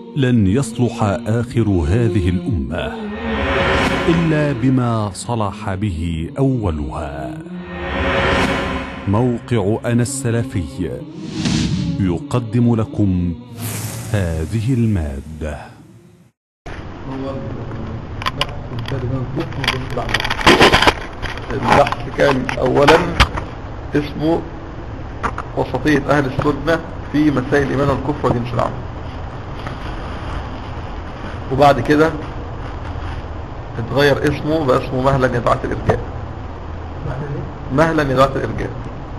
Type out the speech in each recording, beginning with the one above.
لن يصلح اخر هذه الامه الا بما صلح به اولها موقع انا السلفي يقدم لكم هذه الماده هو البحث كان اولا اسمه وسطية اهل السنة في مسائل الايمان والكفر وجنس العمل وبعد كده اتغير اسمه بقى اسمه مهلا يدعاة الارجاء مهلا يدعاة الارجاء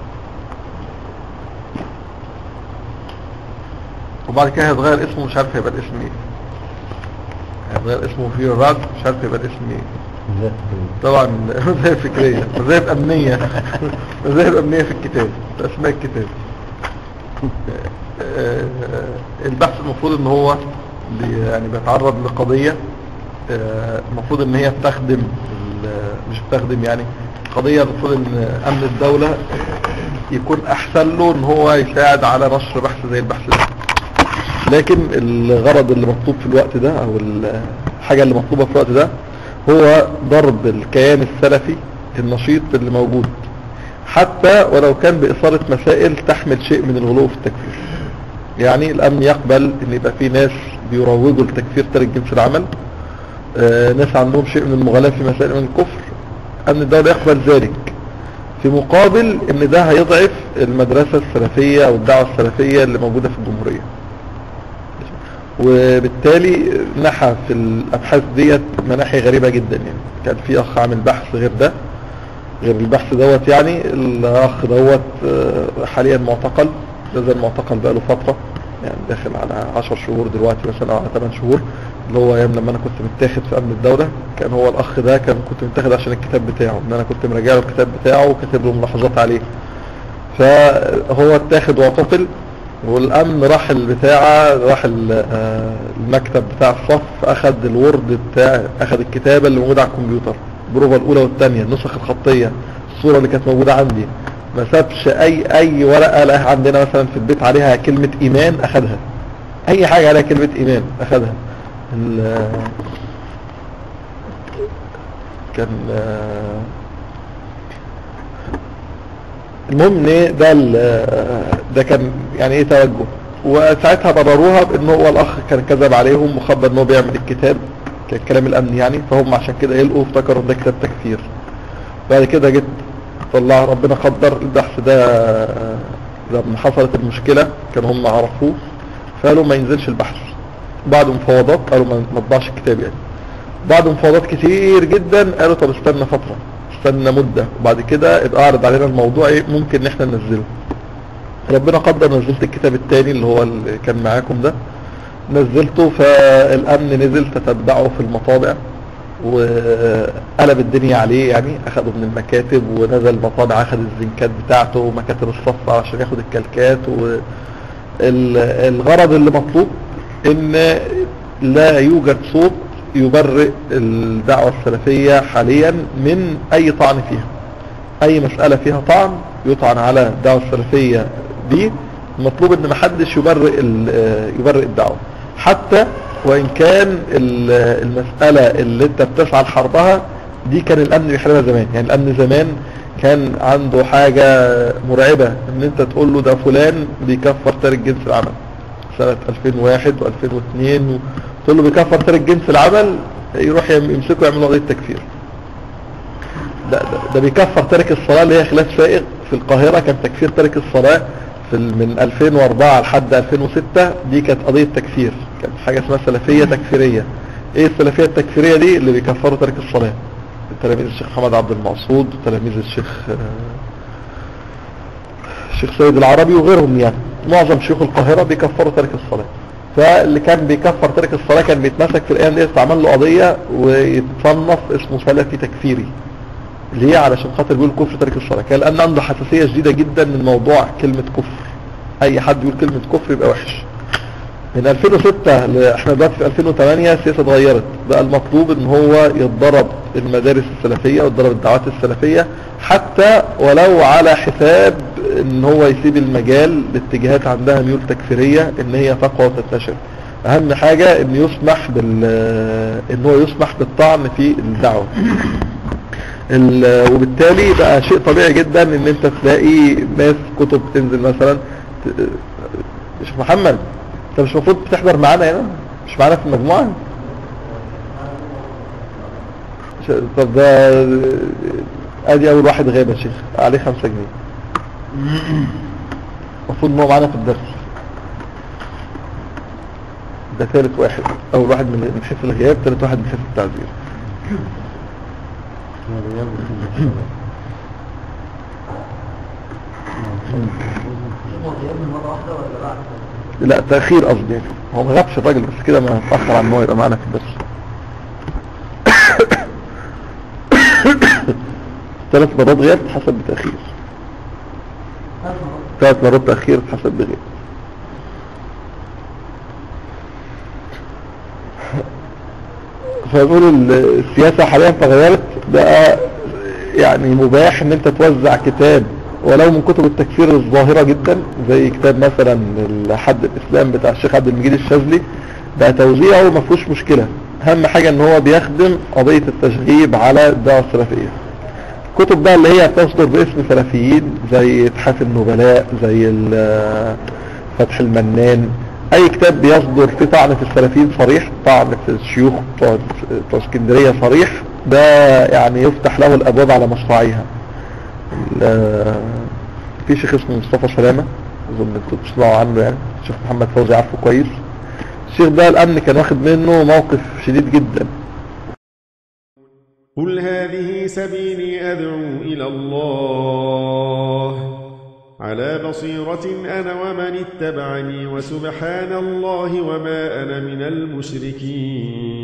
وبعد كده هيتغير اسمه مش عارف هيبقى الاسم ايه هيتغير اسمه في الرد مش عارف هيبقى الاسم ايه طبعا مذاهب فكرية مذاهب امنية مذاهب امنية في الكتاب في اسماء الكتاب آه، البحث المفروض ان هو بي- يعني بيتعرض لقضية آه، المفروض ان هي بتخدم ال- مش بتخدم يعني قضية المفروض ان امن الدولة يكون احسن له ان هو يساعد على نشر بحث زي البحث ده لكن الغرض اللي مطلوب في الوقت ده او الحاجة اللي مطلوبة في الوقت ده هو ضرب الكيان السلفي النشيط اللي موجود حتى ولو كان بإثارة مسائل تحمل شيء من الغلو في التكفير يعني الأمن يقبل ان يبقى في ناس بيروجوا لتكفير تارك جنس العمل آه ناس عندهم شيء من المغالاة في مسائل من الكفر أمن الدولة يقبل ذلك في مقابل ان ده هيضعف المدرسة السلفية او الدعوة السلفية اللي موجودة في الجمهورية وبالتالي نحى في الابحاث ديت مناحي غريبة جدا يعني كان في اخ عامل بحث غير ده غير البحث دوت يعني الاخ دوت آه، حاليا معتقل نزل معتقل بقاله فترة يعني داخل على 10 شهور دلوقتي مثلا او على 8 شهور اللي هو ايام لما انا كنت متاخد في امن الدولة كان هو الاخ ده كان كنت متاخد عشان الكتاب بتاعه ان انا كنت مراجع له الكتاب بتاعه وكاتب له ملاحظات عليه فهو اتاخد واعتقل والامن راح البتاعة راح ال- آه، المكتب بتاع الصف اخد الورد بتاع اخد الكتابة اللي موجودة على الكمبيوتر البروفة الاولى والثانية النسخ الخطية الصورة اللي كانت موجودة عندي ما سابش اي اي ورقة لها عندنا مثلا في البيت عليها كلمة ايمان اخدها اي حاجة عليها كلمة ايمان اخدها ال- كان آه، المهم ان إيه ده ال- ده كان يعني ايه توجه وساعتها برروها بان هو الاخ كان كذب عليهم وخبر ان هو بيعمل الكتاب كان كلام الامن يعني فهم عشان كده يلقوا افتكروا إن ده كتاب تكفير بعد كده جيت طلع ربنا قدر البحث ده لما حصلت المشكلة كانوا هم عرفوه فقالوا ما ينزلش البحث بعد مفاوضات قالوا ما ما تطبعش الكتاب يعني بعد مفاوضات كتير جدا قالوا طب استنى فترة استنى مدة وبعد كده ابقى اعرض علينا الموضوع ايه ممكن ان احنا ننزله ربنا قدر نزلت الكتاب التاني اللي هو اللي كان معاكم ده نزلته فالامن نزل تتبعه في المطابع وقلب الدنيا عليه يعني اخده من المكاتب ونزل المطابع اخد الزنكات بتاعته ومكاتب الصف عشان ياخد الكلكات والغرض اللي مطلوب ان لا يوجد صوت يبرئ الدعوة السلفية حاليا من اي طعن فيها اي مسألة فيها طعن يطعن على الدعوة السلفية دي المطلوب ان محدش يبرئ ال- يبرئ الدعوة حتى وان كان ال- المسألة اللي انت بتسعى لحربها دي كان الامن بيحاربها زمان يعني الامن زمان كان عنده حاجة مرعبة ان انت تقول له ده فلان بيكفر تارك جنس العمل سنة 2001 و2002 تقول له بيكفر تارك جنس العمل يروح يم- يمسكه يعمل قضية تكفير ده, ده, ده بيكفر تارك الصلاة اللي هي خلاف سائغ في القاهرة كان تكفير تارك الصلاة في ال- من 2004 لحد 2006 دي كانت قضية تكفير كانت حاجة اسمها سلفية تكفيرية ايه السلفية التكفيرية دي اللي بيكفروا تارك الصلاة تلاميذ الشيخ محمد عبد المقصود وتلاميذ الشيخ آه، الشيخ سيد العربي وغيرهم يعني معظم شيوخ القاهرة بيكفروا تارك الصلاة فاللي كان بيكفر تارك الصلاة كان بيتمسك في الايام دي يتعمل له قضية ويتصنف اسمه سلفي تكفيري ليه علشان خاطر بيقول كفر تارك الصلاة كان الان عنده حساسية شديدة جدا من موضوع كلمة كفر اي حد يقول كلمة كفر يبقى وحش من 2006 ل- احنا دلوقتي في 2008 السياسة اتغيرت بقى المطلوب ان هو يتضرب المدارس السلفية ويتضرب الدعوات السلفية حتى ولو على حساب ان هو يسيب المجال لاتجاهات عندها ميول تكفيرية ان هي تقوى وتنتشر اهم حاجة ان يسمح بال ان هو يسمح بالطعن في الدعوة ال- وبالتالي بقى شيء طبيعي جدا ان انت تلاقي ناس كتب تنزل مثلا ت- شيخ محمد انت مش المفروض بتحضر معانا هنا مش معانا في المجموعة ش- طب ده ادي اول واحد غاب يا شيخ عليه خمسة جنيه المفروض ان هو معانا في الدرس ده ثالث واحد اول واحد من من حيث الغياب ثالث واحد من حيث التعذير لا تأخير قصدي يعني. هو ما غابش الراجل بس كده ما اتأخر عن ان هو يبقى معانا في الدرس ثلاث مرات غياب تحسب بتأخير ثلاث مرات تأخير تحسب بغياب فنقول ال- السياسة حاليا تغيرت بقى يعني مباح ان انت توزع كتاب ولو من كتب التكفير الظاهرة جدا زي كتاب مثلا حد الاسلام بتاع الشيخ عبد المجيد الشاذلي بقى توزيعه ما فيهوش مشكلة اهم حاجة ان هو بيخدم قضية التشغيب على الدعوة السلفية كتب بقى اللي هي تصدر باسم سلفيين زي اتحاف النبلاء زي ال- فتح المنان اي كتاب بيصدر فيه طعن في السلفيين صريح طعن في الشيوخ بتوع بتوع اسكندرية صريح ده يعني يفتح له الابواب على مصراعيها ال- في شيخ اسمه مصطفى سلامة اظن انتوا بتسمعوا عنه يعني الشيخ محمد فوزي عارفه كويس الشيخ ده الامن كان واخد منه موقف شديد جدا قل هذه سبيلي أدعو إلى الله على بصيرة أنا ومن اتبعني وسبحان الله وما أنا من المشركين